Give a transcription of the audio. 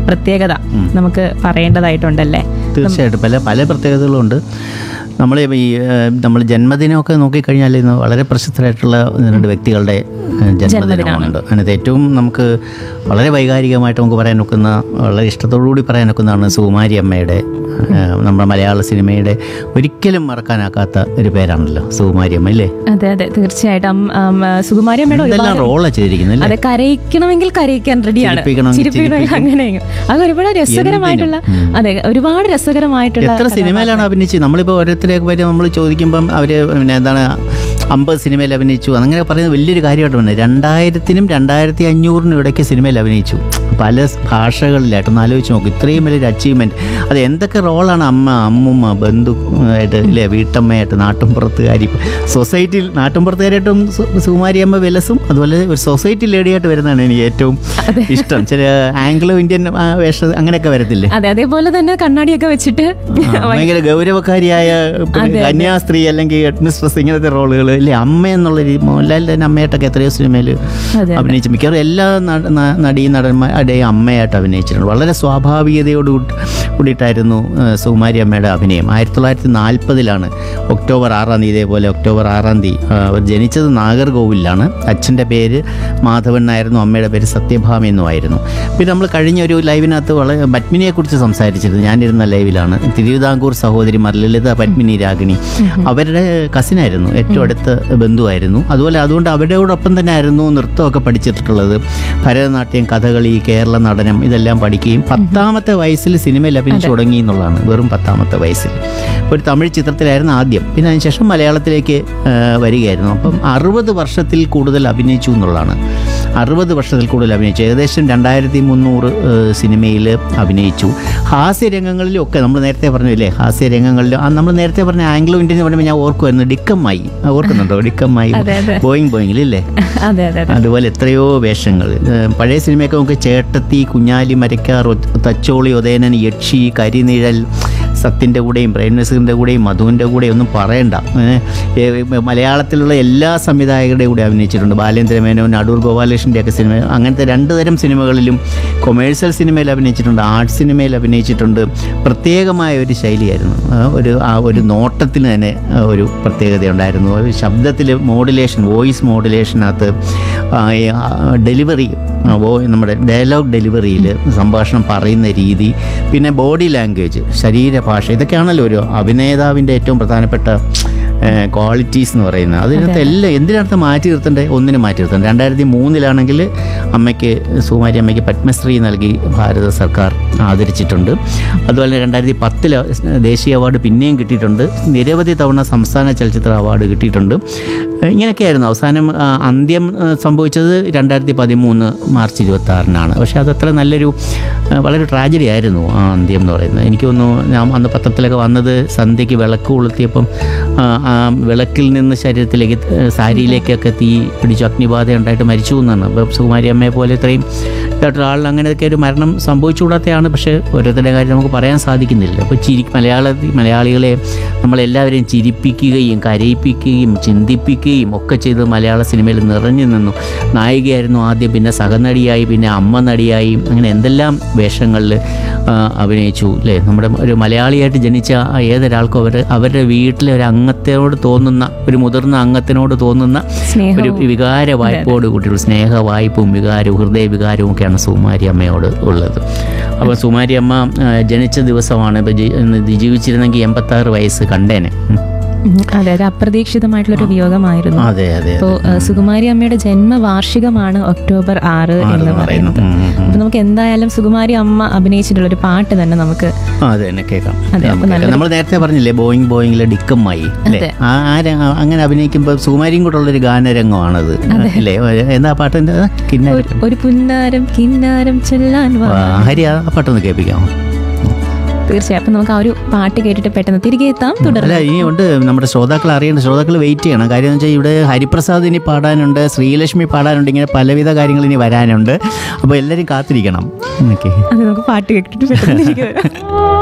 പ്രത്യേകത നമുക്ക് പറയേണ്ടതായിട്ടുണ്ടല്ലേ തീർച്ചയായിട്ടും പല പല പ്രത്യേകതകളുണ്ട് നമ്മൾ ഈ നമ്മൾ ജന്മദിനമൊക്കെ നോക്കിക്കഴിഞ്ഞാൽ ഇന്ന് വളരെ പ്രസിദ്ധരായിട്ടുള്ള ഒന്ന് രണ്ട് വ്യക്തികളുടെ ഏഹ്, ജന്മദിനമുണ്ട് അതിനകത്ത് ഏറ്റവും നമുക്ക് വളരെ വൈകാരികമായിട്ട് നമുക്ക് പറയാൻ ഒക്കുന്ന വളരെ ഇഷ്ടത്തോടുകൂടി പറയാൻ ഒക്കുന്നതാണ് സുകുമാരി അമ്മയുടെ ഏഹ്, നമ്മുടെ മലയാള സിനിമയുടെ ഒരിക്കലും മറക്കാനാക്കാത്ത ഒരു പേരാണല്ലോ സുകുമാരി അമ്മ അല്ലേ അതെ അതെ തീർച്ചയായിട്ടും അം- അം, സുകുമാരി അമ്മയുടെ ഇതെല്ലാം ഒരുപാട് റോളാണ് ചെയ്തിരിക്കുന്നത് അല്ലേ അതെ കരയിക്കണമെങ്കിൽ കരയിക്കാൻ റെഡിയാണ് ചിരിപ്പിക്കണമെങ്കിൽ ചിരിപ്പിക്കണമെങ്കിൽ അങ്ങനെയും അത് ഒരുപാട് രസകരമായിട്ടുള്ള അതെ ഒരുപാട് രസകരമായിട്ടുള്ള എത്ര സിനിമയിലാണ് അഭിനയിച്ചത് നമ്മളിപ്പോൾ ഓരോരുത്തരെയൊക്കെ പറ്റി നമ്മൾ ചോദിക്കുമ്പം അവർ പിന്നെ എന്താണ് അമ്പത് സിനിമയിൽ അഭിനയിച്ചു അങ്ങനെ പറയുന്നത് വലിയൊരു കാര്യമായിട്ട് വന്നത് രണ്ടായിരത്തിനും രണ്ടായിരത്തി അഞ്ഞൂറിനും ഇടയ്ക്ക് സിനിമയിൽ അഭിനയിച്ചു പല ഭാഷകളിലായിട്ട് ഒന്ന് ആലോചിച്ച് നോക്കും ഇത്രയും വലിയൊരു അച്ചീവ്മെൻറ്റ് അത് എന്തൊക്കെ റോളാണ് അമ്മ അമ്മുമ്മ ബന്ധു ആയിട്ട് ഇല്ലേ വീട്ടമ്മയായിട്ട് നാട്ടുംപുറത്തുകാരി സൊസൈറ്റിയിൽ നാട്ടുംപുറത്തുകാരായിട്ടും സു- സുകുമാരി അമ്മ വിലസും അതുപോലെ ഒരു സൊസൈറ്റി ലേഡിയായിട്ട് വരുന്നതാണ് എനിക്ക് ഏറ്റവും ഇഷ്ടം ചില ആംഗ്ലോ ഇന്ത്യൻ ആ, വേഷം അങ്ങനെയൊക്കെ വരത്തില്ലേ അതെ അതേപോലെ തന്നെ കണ്ണാടിയൊക്കെ വെച്ചിട്ട് ആ, ഭയങ്കര ഗൗരവക്കാരിയായ പിന്നെ കന്യാസ്ത്രീ അല്ലെങ്കിൽ ഹെഡ്മിസ്ട്രസ് ഇങ്ങനത്തെ റോളുകൾ ഇല്ലേ അമ്മ എന്നുള്ള രീതി മോഹൻലാലിൻ്റെ തന്നെ അമ്മയായിട്ടൊക്കെ എത്രയോ സിനിമയിൽ അതെ അഭിനയിച്ചു മിക്കവാറും എല്ലാ നട- ന- നടീ നടന്മാരുടെയും അമ്മയായിട്ട് അഭിനയിച്ചിട്ടുണ്ട് വളരെ സ്വാഭാവികതയോട് കൂടി- കൂടിയിട്ടായിരുന്നു ആ, സുകുമാരി അമ്മയുടെ അഭിനയം ആയിരത്തി തൊള്ളായിരത്തി നാൽപ്പതിലാണ് ഒക്ടോബർ ആറാം തീയതി ഇതേപോലെ ഒക്ടോബർ ആറാം തീയതി ആ, അവർ ജനിച്ചത് നാഗർകോവിലാണ് അച്ഛൻ്റെ പേര് മാധവൻ എന്നായിരുന്നു അമ്മയുടെ പേര് സത്യഭാമ എന്നുമായിരുന്നു പിന്നെ നമ്മൾ കഴിഞ്ഞ ഒരു ലൈവിനകത്ത് വളരെ പത്മിനിയെക്കുറിച്ച് സംസാരിച്ചിരുന്നു ഞാനിരുന്ന ലൈവിലാണ് തിരുവിതാംകൂർ സഹോദരിമാർ ലളിത പത്മിനി രാഗിണി അവരുടെ കസിനായിരുന്നു ഏറ്റവും അടുത്ത ബന്ധുവായിരുന്നു അതുപോലെ അതുകൊണ്ട് അവരോടൊപ്പം തന്നെ ആയിരുന്നു നൃത്തമൊക്കെ പഠിച്ചിട്ടുള്ളത് ഭരതനാട്യം കഥകളി കേരള നടനം ഇതെല്ലാം പഠിക്കുകയും പത്താമത്തെ വയസ്സിൽ സിനിമയിൽ അഭിനയിച്ചു തുടങ്ങി എന്നുള്ളതാണ് വെറും പത്താമത്തെ വയസ്സിൽ ഒരു തമിഴ് ചിത്രത്തിലായിരുന്നു ആദ്യം പിന്നെ അതിനുശേഷം മലയാളത്തിലേക്ക് ആ, വരികയായിരുന്നു അപ്പം അറുപത് വർഷത്തിൽ കൂടുതൽ അഭിനയിച്ചു എന്നുള്ളതാണ് അറുപത് വർഷത്തിൽ കൂടുതൽ അഭിനയിച്ചു ഏകദേശം രണ്ടായിരത്തി മുന്നൂറ് സിനിമയിൽ അഭിനയിച്ചു ഹാസ്യരംഗങ്ങളിലും ഒക്കെ നമ്മൾ നേരത്തെ പറഞ്ഞില്ലേ ഹാസ്യരംഗങ്ങളിലും ആ നമ്മൾ നേരത്തെ പറഞ്ഞ ആംഗ്ലോ ഇന്ത്യൻ എന്ന് പറയുമ്പോൾ ഞാൻ ഓർക്കുമായിരുന്നു ഡിക്കമ്മായി ആ, ഓർക്കുന്നുണ്ടോ ഡിക്കമ്മായി അതെ, അതെ. ബോയിങ് ബോയിങ്ങിലല്ലേ അതെ അതെ അതെ അതുപോലെ എത്രയോ വേഷങ്ങൾ ഏഹ് പഴയ സിനിമയൊക്കെ നമുക്ക് ചേട്ടത്തി കുഞ്ഞാലി മരക്കാർ ഒ- തച്ചോളി ഉദയനൻ യക്ഷി കരിനിഴൽ സത്യൻ്റെ കൂടെയും പ്രേം നസീറിൻ്റെ കൂടെയും മധുവിൻ്റെ കൂടെയും ഒന്നും പറയണ്ട ഏഹ് ഏഹ് മലയാളത്തിലുള്ള എല്ലാ സംവിധായകരുടെയും കൂടെ അഭിനയിച്ചിട്ടുണ്ട് ബാലേന്ദ്ര മേനോൻ അടൂർ ഗോപാലകൃഷ്ണൻ്റെ ഒക്കെ സിനിമ അങ്ങനത്തെ രണ്ട് തരം സിനിമകളിലും കൊമേഴ്സ്യൽ സിനിമയിൽ അഭിനയിച്ചിട്ടുണ്ട് ആർട്ട് സിനിമയിൽ അഭിനയിച്ചിട്ടുണ്ട് പ്രത്യേകമായ ഒരു ശൈലിയായിരുന്നു ആ ഒരു ആ ഒരു നോട്ടത്തിന് തന്നെ ആ, ഒരു പ്രത്യേകതയുണ്ടായിരുന്നു ഒരു ശബ്ദത്തിൽ മോഡുലേഷൻ വോയിസ് മോഡുലേഷനകത്ത് ഡെലിവറി നമ്മുടെ ഡയലോഗ് ഡെലിവറിയിൽ സംഭാഷണം പറയുന്ന രീതി പിന്നെ ബോഡി ലാംഗ്വേജ് ശരീരഭാഷ ഇതൊക്കെയാണല്ലോ ഒരു അഭിനേതാവിൻ്റെ ഏറ്റവും പ്രധാനപ്പെട്ട ക്വാളിറ്റീസ് എന്ന് പറയുന്നത് അതിനകത്ത് എല്ലാം എന്തിനകത്ത് മാറ്റി നിർത്തണ്ടേ ഒന്നിനും മാറ്റി നിർത്തണ്ട രണ്ടായിരത്തി മൂന്നിലാണെങ്കിൽ അമ്മയ്ക്ക് സുകുമാരി അമ്മയ്ക്ക് പത്മശ്രീ നൽകി ഭാരത സർക്കാർ ആദരിച്ചിട്ടുണ്ട് അതുപോലെ രണ്ടായിരത്തി പത്തിൽ ദേശീയ അവാർഡ് പിന്നെയും കിട്ടിയിട്ടുണ്ട് നിരവധി തവണ സംസ്ഥാന ചലച്ചിത്ര അവാർഡ് കിട്ടിയിട്ടുണ്ട് ഇങ്ങനെയൊക്കെയായിരുന്നു അവസാനം ആ, അന്ത്യം ആ, സംഭവിച്ചത് രണ്ടായിരത്തി പതിമൂന്ന് മാർച്ച് ഇരുപത്തി ആറിനാണ് പക്ഷേ അതത്ര നല്ലൊരു ആ, വളരെ ട്രാജഡി ആയിരുന്നു ആ അന്ത്യം എന്ന് പറയുന്നത് എനിക്ക് തോന്നുന്നു ഞാൻ അന്ന് പത്രത്തിലൊക്കെ വന്നത് സന്ധ്യയ്ക്ക് വിളക്ക് കൊളുത്തിയപ്പം ആ, ആ വിളക്കിൽ നിന്ന് ശരീരത്തിലേക്ക് ആ, സാരിയിലേക്കൊക്കെ തീ പിടിച്ചു അഗ്നിബാധ ഉണ്ടായിട്ട് മരിച്ചു എന്നാണ് അപ്പോൾ സുകുമാരി അമ്മയെ പോലെ ഇത്രയും ഇതായിട്ടുള്ള ആളിന് അങ്ങനെയൊക്കെ ഒരു മരണം സംഭവിച്ചുകൂടാത്തതാണ് പക്ഷേ ഓരോരുത്തരുടെ കാര്യം നമുക്ക് പറയാൻ സാധിക്കുന്നില്ല അപ്പോൾ ചിരി മലയാള മലയാളികളെ നമ്മളെല്ലാവരെയും ചിരിപ്പിക്കുകയും കരയിപ്പിക്കുകയും ചിന്തിപ്പിക്കുകയും ഒക്കെ ചെയ്ത് മലയാള സിനിമയിൽ നിറഞ്ഞു നിന്നു നായികയായിരുന്നു ആദ്യം പിന്നെ സഹനടിയായി പിന്നെ അമ്മ നടിയായി അങ്ങനെ എന്തെല്ലാം വേഷങ്ങളിൽ ആ, അഭിനയിച്ചു അല്ലേ നമ്മുടെ ഒരു മലയാളിയായിട്ട് ജനിച്ച ആ ഏതൊരാൾക്കും അവർ അവരുടെ വീട്ടിലെ ഒരു അംഗത്തിനോട് തോന്നുന്ന ഒരു മുതിർന്ന അംഗത്തിനോട് തോന്നുന്ന ഒരു സ്നേഹവും വികാര വായ്പോട് കൂട്ടിയുള്ള സ്നേഹ വായ്പും വികാരവും ഹൃദയ വികാരവും ഒക്കെയാണ് സുകുമാരി അമ്മയോട് ഉള്ളത് അപ്പോൾ സുകുമാരി അമ്മ ആ, ജനിച്ച ദിവസമാണ് ഇപ്പോൾ ജി- ഇന്ന് ജീവിച്ചിരുന്നെങ്കിൽ എൺപത്താറ് വയസ്സ് കണ്ടേനെ ഉം. ഉം, അതെ അതെ അപ്രതീക്ഷിതമായിട്ടുള്ളൊരു വിയോഗമായിരുന്നു അതെ അതെ അപ്പോൾ സുകുമാരി അമ്മയുടെ ജന്മവാർഷികമാണ് ഒക്ടോബർ ആറ് എന്ന് പറയുന്നത് ഉം, ഉം, ഉം. അപ്പൊ നമുക്ക് എന്തായാലും സുകുമാരി അമ്മ അഭിനയിച്ചിട്ടുള്ള ഒരു പാട്ട് തന്നെ നമുക്ക് ആ, അതെ തന്നെ കേൾക്കാം അതെ, അപ്പൊ നമുക്ക് നമ്മൾ നേരത്തെ പറഞ്ഞില്ലേ ബോയിങ് ബോയിങ്ങിലെ ഡിക്കമ്മായി അല്ലേ അതെ. ആ ആ രംഗം അങ്ങനെ അഭിനയിക്കുമ്പോൾ സുകുമാരിയും കൂടെ ഉള്ളൊരു ഗാനരംഗമാണത് അല്ലേ എന്താ പാട്ടിൻ്റെ കിന്നാരം ഒരു- ഒരു പുന്നാരം കിന്നാരം ചെല്ലാൻ വാ ഹരി ആ പാട്ടൊന്ന് കേൾപ്പിക്കാമോ തീർച്ചയായും അപ്പൊ നമുക്ക് ആ ഒരു പാട്ട് കേട്ടിട്ട് പെട്ടെന്ന് തിരികെ എത്താം തുടർന്ന് അല്ല ഇനി ഉണ്ട് നമ്മുടെ ശ്രോതാക്കൾ അറിയേണ്ട ശ്രോതാക്കൾ വെയിറ്റ് ചെയ്യണം കാര്യം എന്ന് വെച്ചാൽ ഇവിടെ ഹരിപ്രസാദ് ഇനി പാടാനുണ്ട് ശ്രീലക്ഷ്മി പാടാനുണ്ട് ഇങ്ങനെ പലവിധ കാര്യങ്ങൾ ഇനി വരാനുണ്ട് അപ്പോൾ എല്ലാവരും കാത്തിരിക്കണം ഓക്കെ അത് നമുക്ക് പാട്ട് കേട്ടിട്ട് പെട്ടെന്ന് തിരികെ വരാം